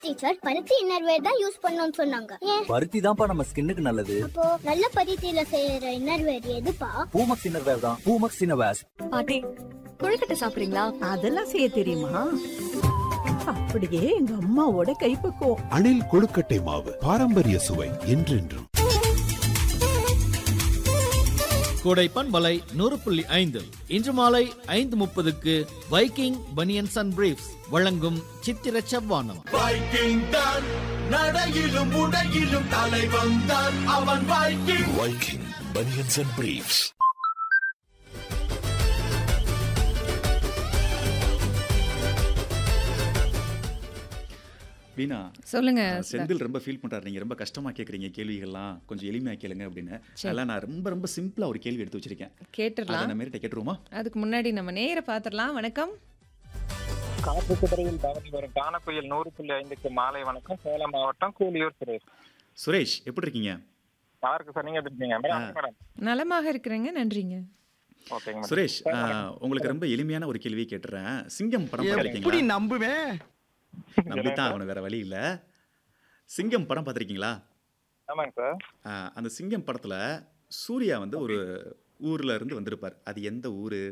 Teacher பருத்தி innerwear தான் use பண்ணணும்னு சொன்னாங்க ஏன் பருத்தி தான்ப்பா நம்ம ஸ்கின்னுக்கு நல்லது அப்போ நல்ல பருத்தியில செய்யற இன்னர்வேர் எதுப்பா பூமக்ஸ் இன்னர்வேர் தான் பூமக்ஸ் இன்னர்வேர்ஸ் பாட்டி கொழுக்கட்டை சாப்பிடுறீங்களா அதெல்லாம் செய்ய தெரியுமா அப்படியே எங்க அம்மாவோட கைப்பக்குவம் அணில் கொழுக்கட்டை மாவு பாரம்பரிய சுவை என்றென்றும் கோடை பண்பலை நூறு புள்ளி ஐந்து இன்று மாலை ஐந்து முப்பதுக்கு வைக்கிங் பனியன்ஸ் அண்ட் பிரீஃப்ஸ் வழங்கும் சித்திர செவ்வானம் வைக்கிங் தான் நடையிலும் உடையிலும் தலை வந்தான் அவன் viking viking banians and briefs Veena சொல்லுங்க அஹ், செந்தில் ரொம்ப ஃபீல் பண்றாரு நீங்க ரொம்ப கஷ்டமா கேக்குறீங்க கேள்விகள்லாம் கொஞ்சம் எளிமையா கேளுங்க அப்படின்னு அதெல்லாம் நான் ரொம்ப ரொம்ப சிம்பிளா ஒரு கேள்வி எடுத்து வச்சிருக்கேன் அதை கேட்டுடலாம் நம்ம மேரிட்ட கேட்டுருவோமா அதுக்கு முன்னாடி நம்ம நேர பாத்திரலாம் வணக்கம் காற்றுக்குதிரையில் பவனி வரும் கானக்குயில் நூறு புள்ளி ஐந்துக்கு மாலை வணக்கம் சேலம் மாவட்டம் கூலியூர் சுரேஷ் சுரேஷ் எப்படி இருக்கீங்க நல்லா இருக்கு சார் நீங்க எப்படி இருக்கீங்க மேடம் மேடம் நலமாக இருக்கிறேங்க நன்றிங்க ஓகேங்க மேடம் சுரேஷ் அஹ், உங்களுக்கு ரொம்ப எளிமையான ஒரு கேள்வி கேட்டுறேன் சிங்கம் படம் பார்த்திருக்கீங்களா நம்புவேன் நம்பித்தான் அவனு வேற வழி இல்ல சிங்கம் படம் பார்த்திருக்கீங்களா ஆமாங்க சார் அஹ், அந்த சிங்கம் படத்துல சூர்யா வந்து ஒரு ஊர்ல இருந்து வந்திருப்பார் அது எந்த ஊரு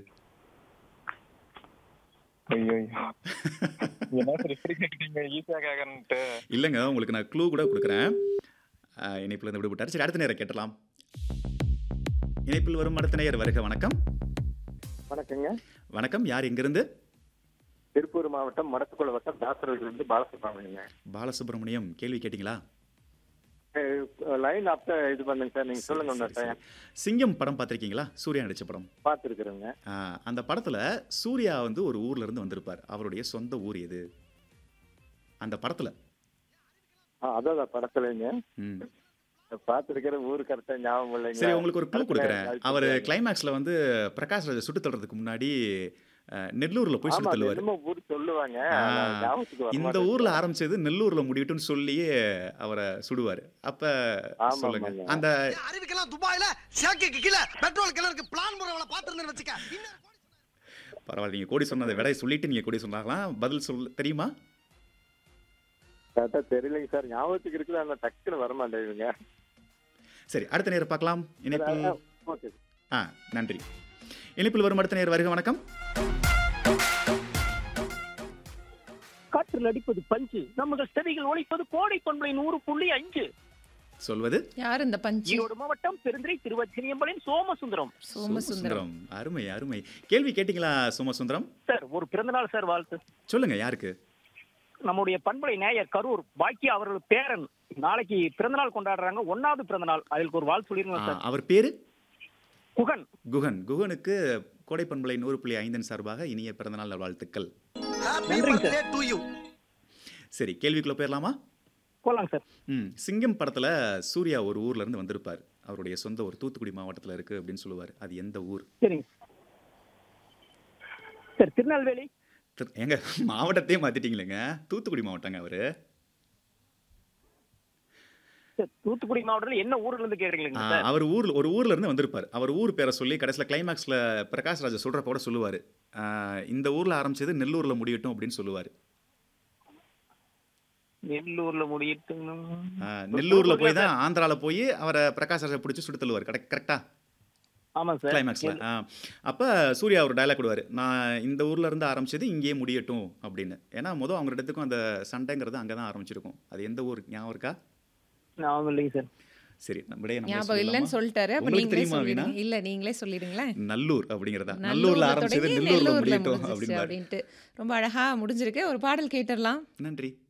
ஐயோ ஐயோ. என்ன சார் இப்படி கேட்டீங்க ஈஸியா கேட்கறன்ட்டு இல்லைங்க உங்களுக்கு நான் க்ளூ கூட கொடுக்குறேன் அஹ், இணைப்புல இருந்து விடுபட்டார் சரி அடுத்த நேரம் கேட்டலாம் இணைப்பில் வரும் அடுத்த நேயர் வருக வணக்கம் வணக்கங்க வணக்கம் யார் எங்கிருந்து திருப்பூர் மாவட்டம் மடத்துக்குள வட்டம் தாசரவிலிருந்து பாலசுப்ரமணியங்க பாலசுப்ரமணியம் கேள்வி கேட்டிங்களா லைன் அப்ப இது பண்ணுங்க சார் நீங்க சொல்லுங்க சரி, சரி, சரி. சிங்கம் படம் பார்த்திருக்கீங்களா சூர்யா நடிச்ச படம் பாத்துருக்குறேங்க அஹ், அந்த படத்துல சூர்யா வந்து ஒரு ஊர்ல இருந்து வந்திருப்பார் அவருடைய சொந்த ஊர் எது அந்த படத்துல அதான் படத்துலங்க ம். பாத்துருக்கிற ஊரு கரெக்டா ஞாபகம் இல்லைங்க சரி உங்களுக்கு ஒரு க்ளூ கொடுக்குறேன் அவர் கிளைமேக்ஸ்ல வந்து பிரகாஷ் ராஜை சுட்டு தள்ளுறதுக்கு முன்னாடி அஹ், நெல்லூர்ல போய் சுட்டு தள்ளுவார் என்னமோ ஊர் சொல்லுவாங்க ஆ, ஆனா ஞாபகத்துக்கு வர இந்த மாட்டேங்குது. ஊர்ல ஆரம்பிச்சது நெல்லூர்ல முடியட்டும்னு சொல்லியே அவரை சுடுவார் அப்ப ஆமா, சொல்லுங்க ஆமாங்க. அந்த அறிவிக்கலாம் துபாயில சேக்கைக்கு கீழே பெட்ரோல் கிணறுக்கு பிளான் முறைகளை பாத்துருந்தேன்னு வச்சுக்க பரவாயில்ல நீங்க கோடி சொன்னதை விட சொல்லிட்டு நீங்க கோடி சொன்னாங்களாம் பதில் சொல் தெரியுமா கரெக்டா தெரியலைங்க சார் ஞாபகத்துக்கு இருக்குது ஆனா டக்குன்னு வர மாட்டேங்குதுங்க சரி அடுத்த நேரம் பார்க்கலாம் இணைப்பில் ஓகே ஆ நன்றி இணைப்பில் வரும் அடுத்த நேரம் வருக வணக்கம் காற்றில் அடிப்பது பஞ்சு நமது செடிகள் ஒழிப்பது கோடை பண்பலை நூறு புள்ளி அஞ்சு சொல்வது யார் இந்த பஞ்சு ஈரோடு மாவட்டம் பெருந்திரை திருவச்சினியம்பலின் சோமசுந்தரம் சோமசுந்தரம் அருமை அருமை கேள்வி கேட்டீங்களா சோமசுந்தரம் சார் ஒரு பிறந்தநாள் சார் வாழ்த்து சொல்லுங்க யாருக்கு நம்முடைய பண்பலை நேயர் கரூர் பாக்கியா அவர்கள் பேரன் நாளைக்கு பிறந்தநாள் கொண்டாடுறாங்க ஒன்னாவது பிறந்தநாள் அதுக்கு ஒரு வாழ்த்து ஆ, சொல்லிருங்க சார் அவர் பேரு குகன் குகன் குகனுக்கு கோடை பண்பலை நூறு புள்ளி ஐந்தின் சார்பாக இனிய பிறந்தநாள் நல்வாழ்த்துக்கள் நன்றிங்க சார். டு யூ சரி கேள்விக்குள்ள போயிடலாமா போலாங்க சார் ம் சிங்கம் படத்துல சூர்யா ஒரு ஊர்ல இருந்து வந்திருப்பார் அவருடைய சொந்த ஒரு தூத்துக்குடி மாவட்டத்துல இருக்கு அப்படின்னு சொல்லுவார் அது எந்த ஊர் சரிங்க சார் திருநெல்வேலி திரு- ஏங்க மாவட்டத்தையே மாத்திட்டீங்களேங்க தூத்துக்குடி மாவட்டங்க அவரு சார் தூத்துக்குடி மாவட்டத்தில் என்ன ஊர்ல இருந்து ஆ, கேக்குறீங்க சார் அவர் ஊர்ல ஒரு ஊர்ல இருந்து வந்திருப்பார் அவர் ஊர் பேரை சொல்லி கடைசியில் கிளைமேக்ஸ்ல பிரகாஷ் ராஜா சொல்றப்ப கூட சொல்லுவார் இந்த ஊர்ல ஆரம்பிச்சது நெல்லூர்ல முடியட்டும் அப்படின்னு சொல்லுவார் நெல்லூர்ல முடியிட்டு நெல்லூர்ல போய் தான் ஆந்திரால போய் அவரை பிரகாஷ் ராஜா பிடிச்சி சுட்டு தள்ளுவார் கரெக்ட் கரெக்டா ஆமா சார் கிளைமேக்ஸ்ல அப்ப சூர்யா ஒரு டயலாக் விடுவார் நான் இந்த ஊர்ல இருந்து ஆரம்பிச்சது இங்கேயே முடியட்டும் அப்படின்னு ஏன்னா முதல் அவங்க ரெண்டுத்துக்கும் அந்த சண்டைங்கிறது அங்கே தான் ஆரம்பிச்சிருக்கும் அது எந்த ஊர் ஞாபகம் இருக்கா ஞாபகம் இல்லைங்க சார் சரி நம்மளே நம்ம ஞாபகம் இல்லைன்னு சொல்லிட்டாரு அப்ப உங்களுக்கு நீங்களே தெரியுமா வீணா சொல்லிடுங்க இல்ல நீங்களே சொல்லிடுங்களேன் நல்லூர் அப்படிங்கிறதா நல்லூர்ல நல்லூர்ல ஆரம்பிச்சது தொடங்கி நெல்லூர்ல நெல்லூர்ல முடியட்டும் முடிஞ்சிருச்சு அப்படின்னு அப்படின்ட்டு ரொம்ப அழகா முடிஞ்சிருக்கு ஒரு பாடல் கேட்டுடலாம் நன்றி